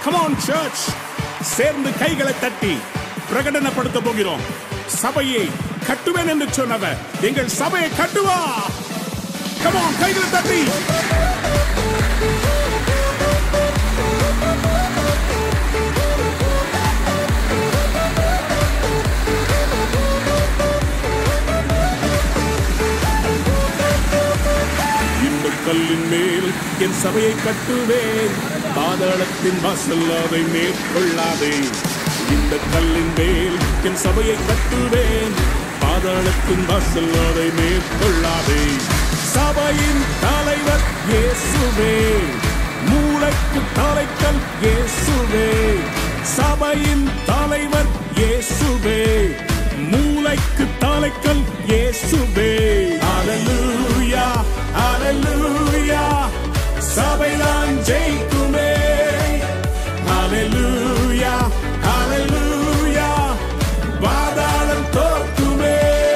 Come on search சேர்ந்து கைகளை தட்டி பிரகடனப்படுத்த போகிறோம் சபையை கட்டுவேன் என்று சொன்னவர் எங்கள் சபையை கட்டுவா கமான் கைகளை தட்டி இந்த கல்லின் மேல் என் சபையை கட்டுவேன் பாதாளத்தின் வாசல் அதை மேற்கொள்ளாதே இந்த கல்லின் மேல் என் சபையை கட்டுவேன் பாதாளத்தின் வாசல் அதை மேற்கொள்ளாதே சபையின் தலைவர் இயேசுவே மூளைக்கு தலைக்கல் இயேசுவே சபையின் தலைவர் இயேசுவே மூளைக்கு தலைக்கல் இயேசுவே ஹalleluya ஹalleluya சபைதான் ஜெயிக்குமே ஹalleluya ஹalleluya பாதாளம் தோற்குமே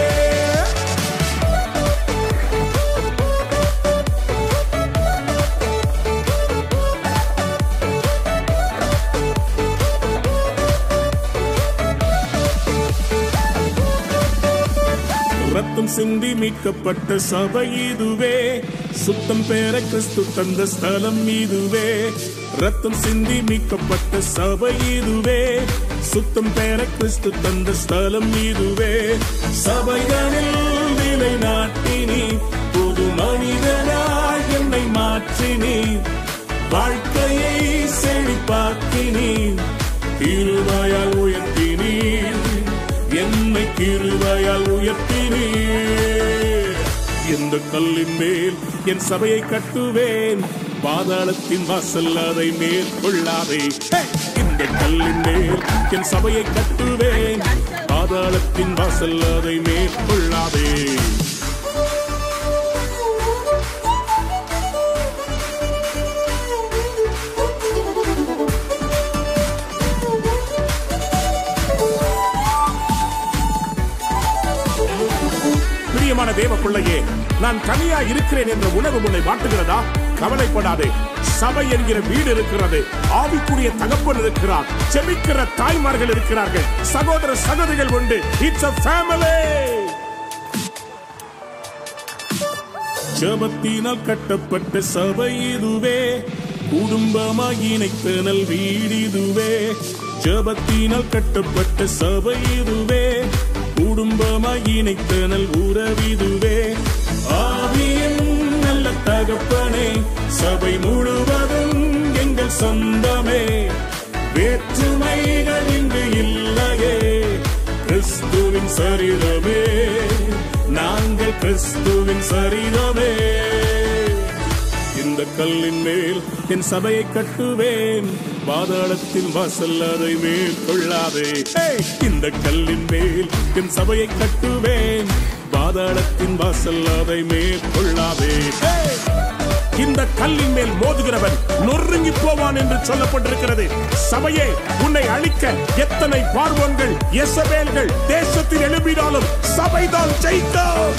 ரத்தம் சிந்தி மீட்கப்பட்ட சபை இதுவே சுத்தம் பெற கிறிஸ்து தந்த ஸ்தலம் இதுவே ரத்தம் சிந்தி மீட்கப்பட்ட சபை இதுவே சுத்தம் பெற கிறிஸ்து தந்த ஸ்தலம் இதுவே சபைகளில் நிலை நாட்டினி புது மனிதனாய் என்னை மாற்றினி வாழ்க்கையை செழிப்பாக்கினீர் திருவாயால் உயர்த்தினீர் என்னை கிருபையால் உயர்த்தினீர் இந்த கல்லின் மேல் என் சபையை கட்டுவேன் பாதாளத்தின் வாசல் அதை மேற்கொள்ளாதே ஹே! இந்த கல்லின் மேல் என் சபையை கட்டுவேன் பாதாளத்தின் வாசல் அதை மேற்கொள்ளாதே பிரியமான தேவ பிள்ளையே நான் தனியா இருக்கிறேன் என்ற உணர்வு உன்னை வாட்டுகிறதா கவலைப்படாதே சபை என்கிற வீடு இருக்கிறது ஆவிக்குரிய தகப்பன் இருக்கிறார் செபிக்கிற தாய்மார்கள் இருக்கிறார்கள் சகோதர சகோதரிகள் உண்டு இட்ஸ் a family ஜபத்தினால் கட்டப்பட்ட சபை இதுவே குடும்பமாய் இணைத்தனல் வீடு இதுவே ஜபத்தினால் கட்டப்பட்ட சபை இதுவே குடும்பமாய் இணைத்தனல் உறவிதுவே ஆவியின் நல்ல தகப்பனே சபை முழுவதும் எங்கள் சொந்தமே வேற்றுமைகள் இங்கு இல்லையே கிறிஸ்துவின் சரீரமே நாங்கள் கிறிஸ்துவின் சரீரமே இந்த கல்லின் மேல் என் சபையை கட்டுவேன் பாதாளத்தின் வாசல் அதை மேற்கொள்ளாதே ஏய்! இந்த கல்லின் மேல் என் சபையை கட்டுவேன் பாதாளத்தின் வாசல் அதை மேற்கொள்ளாதே ஏய்! இந்த கல்லின் மேல் மோதுகிறவன் நொறுங்கி போவான் என்று சொல்லப்பட்டிருக்கிறது சபையே உன்னை அழிக்க எத்தனை பார்வோன்கள் எசபேல்கள் தேசத்தில் எழுப்பினாலும் சபைதான் ஜெயிக்கும்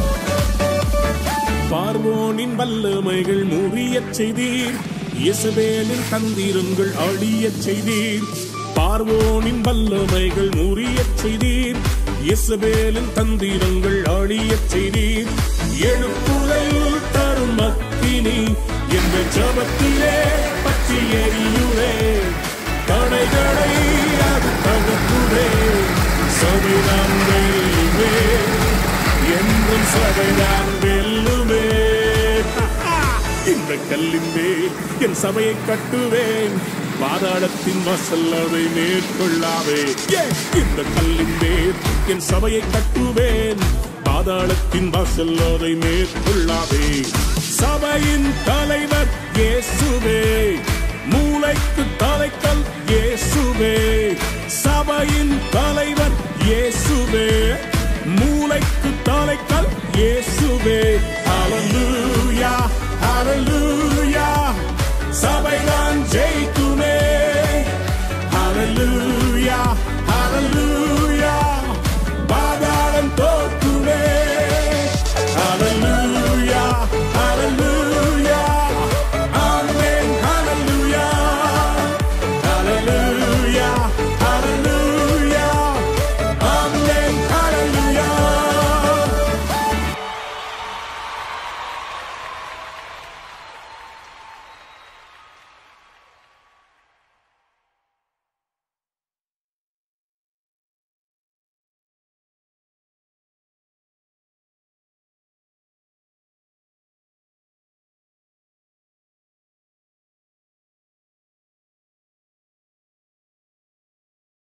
பார்வோனின் வல்லமைகள் முறியச் செய்தீர் இயேசுவேலின் தந்திரங்கள் அழியச் செய்தீர் பார்வோனின் வல்லமைகள் முறியச் செய்தீர் இயேசுவேலின் தந்திரங்கள் அழியச் செய்தீர் எழுப்புதல் தரும் அக்கினி என்ற ஜபத்திலே பற்றி எரியுவே தடைகளை அது தகர்க்குவே சபைதான் வெல்லுவே என்றும் சபைதான் வெல்லுமே இந்த கல்லின் மேல் என் சபையை கட்டுவேன் பாதாளத்தின் வாசல் அதை மேற்கொள்ளாவே ஏ! இந்த கல்லின் மேல் என் சபையை கட்டுவேன் பாதாளத்தின் வாசல் அதை மேற்கொள்ளாவே சபையின் தலைவர் இயேசுவே மூளைக்கு தலைக்கல் இயேசுவே சபையின் தலைவர் இயேசுவே மூளைக்கு தலைக்கல் இயேசுவே ஹalleluya ஹalleluya சபைதான்